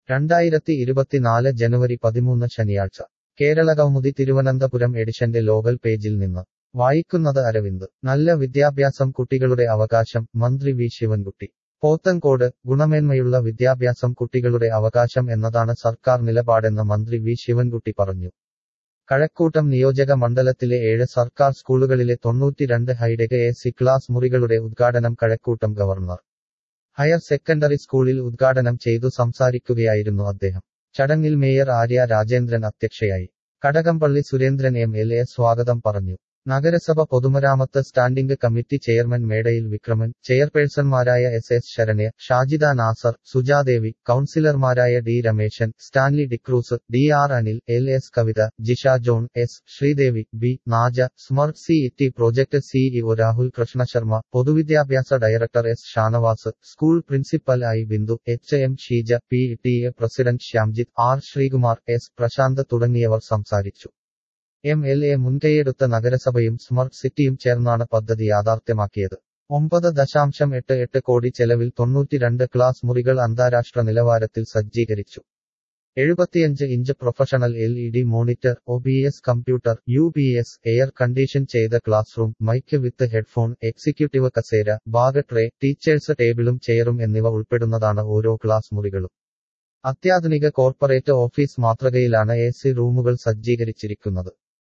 രണ്ടായിരത്തി ഇരുപത്തിനാല് ജനുവരി പതിമൂന്ന് ശനിയാഴ്ച കേരളകൗമുദി തിരുവനന്തപുരം എഡിഷന്റെ ലോകൽ പേജിൽ നിന്ന് വായിക്കുന്നത് അരവിന്ദ് നല്ല വിദ്യാഭ്യാസം കുട്ടികളുടെ അവകാശം മന്ത്രി വി ശിവൻകുട്ടി പോത്തൻകോട് ഗുണമേന്മയുള്ള വിദ്യാഭ്യാസം കുട്ടികളുടെ അവകാശം എന്നതാണ് സർക്കാർ നിലപാടെന്ന് മന്ത്രി വി ശിവൻകുട്ടി പറഞ്ഞു കഴക്കൂട്ടം നിയോജക മണ്ഡലത്തിലെ ഏഴ് സർക്കാർ സ്കൂളുകളിലെ തൊണ്ണൂറ്റിരണ്ട് ഹൈടെക് എ സി ക്ലാസ് മുറികളുടെ ഉദ്ഘാടനം കഴക്കൂട്ടം ഗവർണർ ഹയർ സെക്കൻഡറി സ്കൂളിൽ ഉദ്ഘാടനം ചെയ്തു സംസാരിക്കുകയായിരുന്നു അദ്ദേഹം ചടങ്ങിൽ മേയർ ആര്യ രാജേന്ദ്രൻ അധ്യക്ഷയായി Kadakampally Surendran M L A സ്വാഗതം പറഞ്ഞു നഗരസഭ പൊതുമരാമത്ത് standing committee chairman Medayil Vikraman ചെയർപേഴ്സൺമാരായ എസ് എസ് ശരണ്യ ഷാജിദ നാസർ സുജാദേവി കൌൺസിലർമാരായ D Ramesan Stanley D'Cruz D R Anil L S Kavitha Jisha John S Sreedevi B Naja smart C E T project CEO Rahul Krishnasharma പൊതുവിദ്യാഭ്യാസ director S Shanavas school principal I Bindu H M Sheeja P T A president Shyamjith R Sreekumar S Prashant തുടങ്ങിയവർ സംസാരിച്ചു M L A മുൻകൈയെടുത്ത നഗരസഭയും smart സിറ്റിയും ചേർന്നാണ് പദ്ധതി യാഥാർത്ഥ്യമാക്കിയത് ഒമ്പത് ദശാംശം എട്ട് എട്ട് കോടി ചെലവിൽ തൊണ്ണൂറ്റിരണ്ട് ക്ലാസ് മുറികൾ അന്താരാഷ്ട്ര നിലവാരത്തിൽ സജ്ജീകരിച്ചു എഴുപത്തിയഞ്ച് inch professional L E D monitor O B S computer U P S air condition ചെയ്ത class room mic with headphone executive കസേര ബാഗ് ട്രേ ടീച്ചേഴ്സ് ടേബിളും ചെയറും എന്നിവ ഉൾപ്പെടുന്നതാണ് ഓരോ ക്ലാസ് മുറികളും അത്യാധുനിക കോർപ്പറേറ്റ് ഓഫീസ് മാതൃകയിലാണ് എ സി റൂമുകൾ സജ്ജീകരിച്ചിരിക്കുന്നത്